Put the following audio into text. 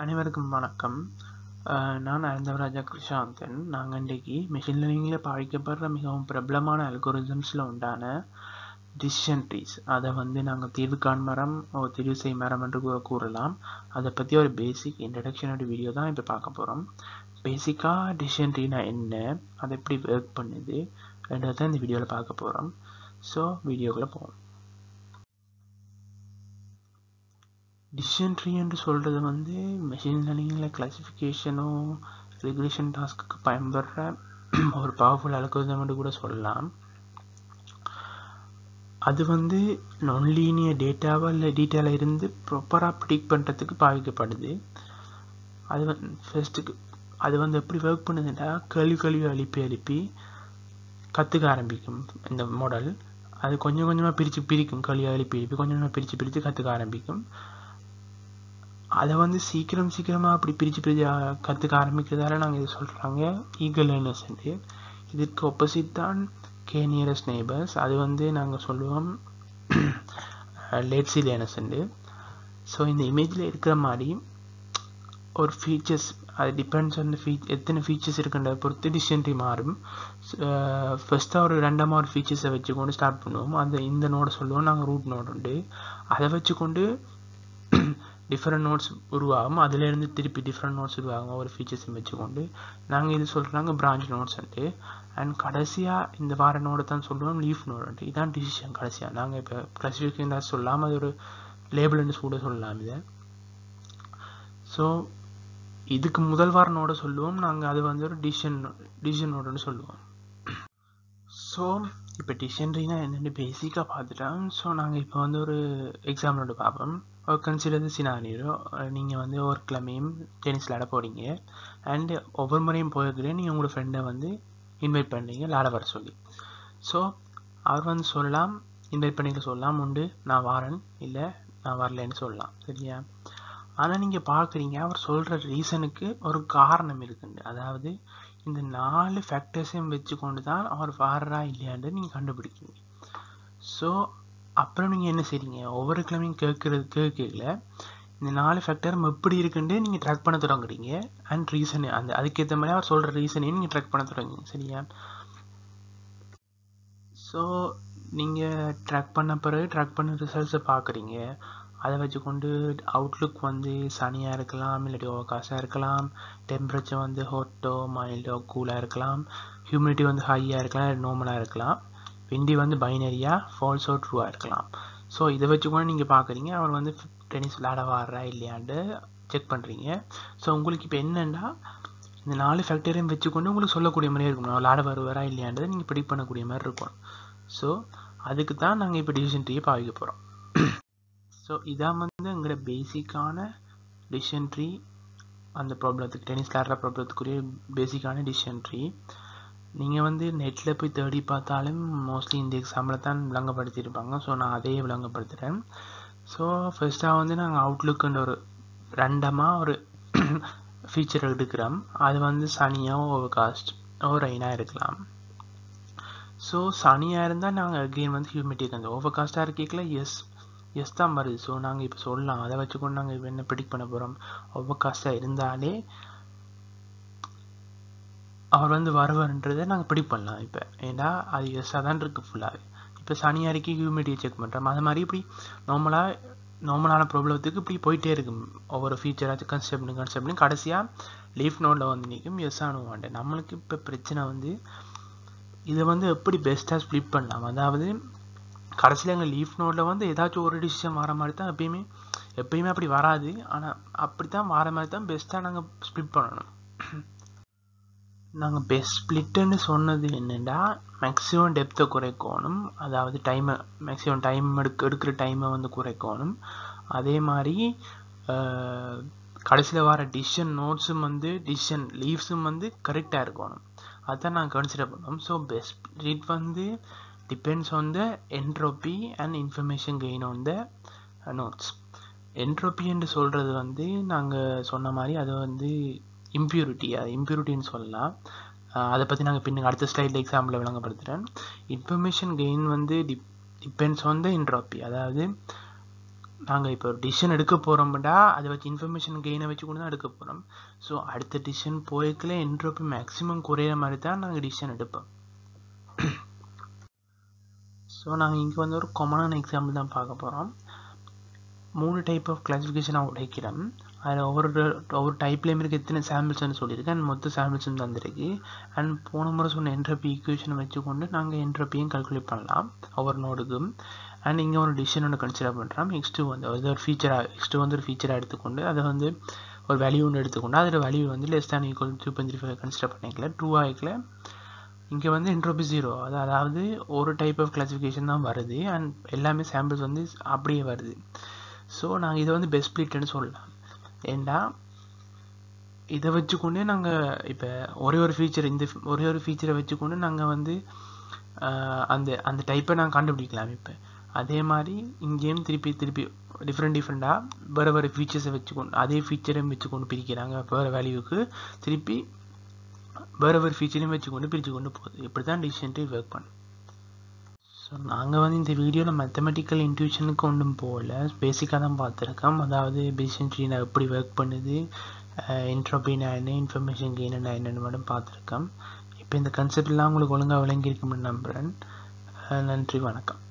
அனைவருக்கும் வணக்கம் அஹ் நான் அனந்தவராஜா கிருஷாந்தன் நாங்கள் இன்றைக்கு மிஷின் லேர்னிங்கில் பாதிக்கப்படுற மிகவும் பிரபலமான அல்கோரிதம்ஸில் உண்டான டிசிஷன் ட்ரீஸ் அதை வந்து நாங்கள் தீர்வு காண் மரம் ஒரு தீர்வு செய் மரம் என்று கூட கூறலாம் அதை பற்றி ஒரு பேசிக் இன்ட்ரடக்ஷனோட வீடியோ தான் இப்போ பார்க்க போகிறோம் பேசிக்காக டிசிஷன் ட்ரீனா என்ன அதை எப்படி ஒர்க் பண்ணுது ரெண்டாவது இந்த வீடியோவில் பார்க்க போகிறோம் ஸோ வீடியோக்குள்ளே போவோம் டிசிஷன் ட்ரீ என்று சொல்கிறது வந்து மெஷின் லேர்னிங்கில் கிளாசிஃபிகேஷனோ ரெகுலேஷன் டாஸ்க்கு பயன்படுற ஒரு பவர்ஃபுல் அல்கோரிதம் கூட சொல்லலாம் அது வந்து நான்லீனியர் டேட்டாவா இல்லை டீட்டெயிலாக இருந்து ப்ராப்பராக ப்ரிடிக் பண்ணுறதுக்கு பாவிக்கப்படுது அது வந்து ஃபர்ஸ்ட்டுக்கு அது வந்து எப்படி ஒர்க் பண்ணுதுன்னா கேள்வி கேள்வி எழுப்பி எழுப்பி கற்றுக்க ஆரம்பிக்கும் இந்த மாடல் அது கொஞ்சம் கொஞ்சமாக பிரித்து பிரிக்கும் கேள்வி எழுப்பி எழுப்பி கொஞ்சம் கொஞ்சமாக பிரித்து பிரித்து கற்றுக்க ஆரம்பிக்கும் அதை வந்து சீக்கிரம் சீக்கிரமாக அப்படி பிரித்து பிரித்து கற்றுக்க ஆரம்பிக்கிறதால நாங்கள் இது சொல்கிறாங்க ஈகல் லேர்னர்ஸ்ன்ட்டு இதற்கு ஒப்போசிட் தான் கே நியரஸ்ட் நெய்பர்ஸ் அது வந்து நாங்கள் சொல்லுவோம் லேட்ஸி லேர்னர்ஸ்ன்ட்டு ஸோ இந்த இமேஜில் இருக்கிற மாதிரி ஒரு ஃபீச்சர்ஸ் அது டிபெண்ட்ஸ் ஆன் ஃபீ எத்தனை ஃபீச்சர்ஸ் இருக்குன்றத பொறுத்து டிசிஷன்ட்ரி மாறும் ஃபஸ்ட்டாக ஒரு ரெண்டாம் ஒரு ஃபீச்சர்ஸை வச்சுக்கொண்டு ஸ்டார்ட் பண்ணுவோம் அந்த இந்த நோடை சொல்லுவோம் நாங்கள் ரூட் நோடு உண்டு அதை வச்சுக்கொண்டு டிஃப்ரெண்ட் நோட்ஸ் உருவாகும் அதுலேருந்து திருப்பி டிஃப்ரெண்ட் நோட்ஸ் உருவாகும் ஒரு ஃபீச்சர்ஸையும் வச்சுக்கொண்டு நாங்கள் இது சொல்கிறாங்க பிரான்ச் நோட்ஸ்ன்ட்டு அண்ட் கடைசியாக இந்த வார நோடை தான் சொல்லுவோம் லீஃப் நோடுன்ட்டு இதான் டிசிஷன் கடைசியாக நாங்கள் இப்போ கிளாசிஃபிகேஷன் சொல்லலாம் அது ஒரு லேபிள்னு கூட சொல்லலாம் இதை ஸோ இதுக்கு முதல் வார நோட சொல்லுவோம் நாங்கள் அது வந்து ஒரு டிசிஷன் டிசிஷன் நோடுன்னு சொல்லுவோம் ஸோ இப்போ டிசிஷன்ட்ரினா என்னென்னு பேசிக்காக பார்த்துட்டோம் ஸோ நாங்கள் இப்போ வந்து ஒரு எக்ஸாம்பிளோட பார்ப்போம் ஒரு கன்சிடர் சினாரியோ நீங்கள் வந்து ஒரு கிழமையும் டென்னிஸ் விளாட போகிறீங்க அண்டு ஒவ்வொரு முறையும் போயிருக்கிறேன் நீங்கள் உங்களோட ஃப்ரெண்டை வந்து இன்வைட் பண்ணுறீங்க விளாட வர சொல்லி ஸோ அவர் வந்து சொல்லலாம் இன்வைட் பண்ணிக்க சொல்லலாம் உண்டு நான் வரேன் இல்லை நான் வரலன்னு சொல்லலாம் சரியா ஆனால் நீங்கள் பார்க்குறீங்க அவர் சொல்கிற ரீசனுக்கு ஒரு காரணம் இருக்குண்டு அதாவது இந்த நாலு ஃபேக்டர்ஸையும் வச்சு கொண்டு தான் அவர் வாடுறா இல்லையான்னு நீங்கள் கண்டுபிடிக்கீங்க ஸோ அப்புறம் நீங்கள் என்ன செய்றீங்க ஒவ்வொரு கிழமையும் கேட்குறது கேட்கல இந்த நாலு ஃபேக்டர் எப்படி இருக்குன்னு நீங்கள் ட்ராக் பண்ண தொடங்குறீங்க அண்ட் ரீசன் அந்த அதுக்கேற்ற மாதிரி அவர் சொல்கிற ரீசனையும் நீங்கள் ட்ராக் பண்ண தொடங்குங்க சரியா ஸோ நீங்கள் ட்ராக் பண்ண பிறகு ட்ராக் பண்ண ரிசல்ட்ஸை பார்க்குறீங்க அதை வச்சுக்கொண்டு அவுட்லுக் வந்து சனியாக இருக்கலாம் இல்லாட்டி ஓவர்காஸ்டாக இருக்கலாம் டெம்பரேச்சர் வந்து ஹோட்டோ மைல்டோ கூலாக இருக்கலாம் ஹியூமிடிட்டி வந்து ஹையாக இருக்கலாம் நார்மலாக இருக்கலாம் விண்டி வந்து பைனரியாக ஃபால்ஸோ ட்ரூவாக இருக்கலாம் ஸோ இதை வச்சு கூட நீங்கள் பார்க்குறீங்க அவர் வந்து டென்னிஸ் விளாட வர்றா இல்லையாண்டு செக் பண்ணுறீங்க ஸோ உங்களுக்கு இப்போ என்னென்னா இந்த நாலு ஃபேக்டரையும் வச்சுக்கொண்டு உங்களுக்கு சொல்லக்கூடிய மாதிரி இருக்கணும் விளாட வருவாரா இல்லையான்றதை நீங்கள் ப்ரிடிக் பண்ணக்கூடிய மாதிரி இருக்கும் ஸோ அதுக்கு தான் நாங்கள் இப்போ டிசிஷன் ட்ரீயை பாவிக்க போகிறோம் ஸோ இதான் வந்து எங்களோட பேசிக்கான டிசிஷன் ட்ரீ அந்த ப்ராப்ளத்துக்கு டென்னிஸ் விளாட்ற ப்ராப்ளத்துக்குரிய பேசிக்கான டிசிஷன் ட்ரீ நீங்கள் வந்து நெட்டில் போய் தேடி பார்த்தாலும் மோஸ்ட்லி இந்த எக்ஸாம்பிள் தான் விளங்கப்படுத்தியிருப்பாங்க ஸோ நான் அதையே விளங்கப்படுத்துகிறேன் ஸோ ஃபர்ஸ்ட்டாக வந்து நாங்கள் அவுட்லுக்குன்ற ஒரு ரெண்டமாக ஒரு ஃபீச்சர் எடுக்கிறோம் அது வந்து சனியாக ஓவர் காஸ்ட் ஓவர் ரெயினாக இருக்கலாம் ஸோ சனியாக இருந்தால் நாங்கள் அகெயின் வந்து ஹியூமிட்டி அந்த ஓவர் காஸ்ட்டாக இருக்கீங்களா எஸ் எஸ் தான் வருது ஸோ நாங்கள் இப்போ சொல்லலாம் அதை வச்சுக்கொண்டு நாங்கள் இப்போ என்ன ப்ரிடிக் பண்ண போகிறோம் ஓவர் காஸ்ட்டாக இருந்தாலே அவர் வந்து வருவார்ன்றதை நாங்கள் ப்ரிடிக் பண்ணலாம் இப்போ ஏன்னா அது எஸ்ஸாக தான் இருக்குது ஃபுல்லாக இப்போ சனியாக இருக்கு ஹியூமிடியை செக் பண்ணுறோம் அது மாதிரி இப்படி நார்மலாக நார்மலான ப்ராப்ளத்துக்கு இப்படி போயிட்டே இருக்கும் ஒவ்வொரு ஃபீச்சராச்சும் கன்செப்ட் கன்செப்ட்னு கடைசியாக லீஃப் நோட்டில் வந்து நிற்கும் எஸ் ஆனுவாண்டு நம்மளுக்கு இப்போ பிரச்சனை வந்து இதை வந்து எப்படி பெஸ்ட்டாக ஸ்ப்ளிட் பண்ணலாம் அதாவது கடைசியில் எங்கள் லீஃப் நோட்டில் வந்து ஏதாச்சும் ஒரு டிசிஷன் வர மாதிரி தான் எப்பயுமே எப்பயுமே அப்படி வராது ஆனால் அப்படி தான் வர மாதிரி தான் பெஸ்ட்டாக நாங்கள் ஸ்ப்ளிட் பண்ணணும் நாங்கள் பெஸ்ட் ஸ்ப்ளிட்டுன்னு சொன்னது என்னென்னா மேக்ஸிமம் டெப்த்தை குறைக்கணும் அதாவது டைமை மேக்ஸிமம் டைம் எடுக்க எடுக்கிற டைமை வந்து குறைக்கணும் அதே மாதிரி கடைசியில் வர டிசிஷன் நோட்ஸும் வந்து டிசிஷன் லீவ்ஸும் வந்து கரெக்டாக இருக்கணும் அதுதான் நாங்கள் கன்சிடர் பண்ணோம் ஸோ பெஸ்ட் ஸ்ப்ளிட் வந்து depends on the entropy and information gain on the nodes entropy என்று சொல்கிறது வந்து நாங்கள் சொன்ன மாதிரி அது வந்து இம்ப்யூரிட்டி அது இம்ப்யூரிட்டின்னு சொல்லலாம் அதை பற்றி நாங்கள் பின்னுக்கு அடுத்த ஸ்லைடில் எக்ஸாம்பிளில் விளங்கப்படுத்துகிறேன் இன்ஃபர்மேஷன் கெயின் வந்து டிப் டிபெண்ட்ஸ் ஆன் த என்ட்ரோபி அதாவது நாங்கள் இப்போ டிசிஷன் எடுக்க போகிறோம்டா அதை வச்சு இன்ஃபர்மேஷன் கெயினை வச்சு கொண்டு தான் எடுக்க போகிறோம் ஸோ அடுத்த டிசிஷன் போய்க்கல என்ட்ரோபி மேக்ஸிமம் குறையிற மாதிரி தான் நாங்கள் டிசிஷன் எடுப்போம் ஸோ நாங்கள் இங்கே வந்து ஒரு காமனான எக்ஸாம்பிள் தான் பார்க்க போகிறோம் மூணு டைப் ஆஃப் கிளாசிஃபிகேஷனாக உடைக்கிறோம் அதில் ஒவ்வொரு ஒவ்வொரு டைப்லேயும் இருக்க எத்தனை சாம்பிள்ஸ்னு சொல்லியிருக்கேன் அண்ட் மொத்த சாம்பிள்ஸும் தந்திருக்கு அண்ட் போன முறை சொன்ன என்ட்ரப்பி ஈக்குவேஷனை வச்சுக்கொண்டு நாங்கள் என்ட்ரப்பியும் கால்குலேட் பண்ணலாம் ஒவ்வொரு நோடுக்கும் அண்ட் இங்கே ஒரு டிசிஷன் ஒன்று கன்சிடர் பண்ணுறோம் எக்ஸ் டூ வந்து அது ஒரு ஃபீச்சராக எக்ஸ் டூ வந்து ஒரு ஃபீச்சராக எடுத்துக்கொண்டு அதை வந்து ஒரு வேல்யூ ஒன்று எடுத்துக்கொண்டு அதோட வேல்யூ வந்து less than equal to point three five consider பண்ணிக்கல டூ ஆகிக்கல இங்கே வந்து என்ட்ரோபி ஜீரோ அது அதாவது ஒரு டைப் ஆஃப் கிளாசிஃபிகேஷன் தான் வருது அண்ட் எல்லாமே சாம்பிள்ஸ் வந்து அப்படியே வருது ஸோ நாங்கள் இதை வந்து பெஸ்ட் ஸ்பிளிட்னு சொல்லலாம் ஏண்டா இதை வச்சுக்கொண்டே நாங்கள் இப்போ ஒரே ஒரு ஃபீச்சர் இந்த ஒரே ஒரு ஃபீச்சரை வச்சுக்கொண்டு நாங்கள் வந்து அந்த அந்த டைப்பை நாங்கள் கண்டுபிடிக்கலாம் இப்போ அதே மாதிரி இங்கேயும் திருப்பி திருப்பி டிஃப்ரெண்ட் டிஃப்ரெண்ட்டாக வேறு வேறு ஃபீச்சர்ஸை வச்சுக்கொண்டு அதே ஃபீச்சரையும் வச்சுக்கொண்டு பிரிக்கிறாங்க வேறு வேல்யூவுக்கு திருப்பி வேறு வேறு ஃபீச்சரையும் வச்சுக்கொண்டு பிரித்து கொண்டு போகுது இப்படி தான் டிசிஷன் ட்ரீ ஒர்க் பண்ணும் ஸோ நாங்கள் வந்து இந்த வீடியோவில் மேத்தமெட்டிக்கல் இன்ட்யூஷனுக்கு ஒன்றும் போகல பேசிக்காக தான் பார்த்துருக்கோம் அதாவது டிசிஷன் ட்ரீ எப்படி ஒர்க் பண்ணுது இன்ட்ரோபினா என்ன இன்ஃபர்மேஷன் கெயினா என்னென்னு மட்டும் பார்த்துருக்கோம் இப்போ இந்த கன்செப்ட்லாம் உங்களுக்கு ஒழுங்காக விளங்கியிருக்கும்னு நம்புகிறேன் நன்றி வணக்கம்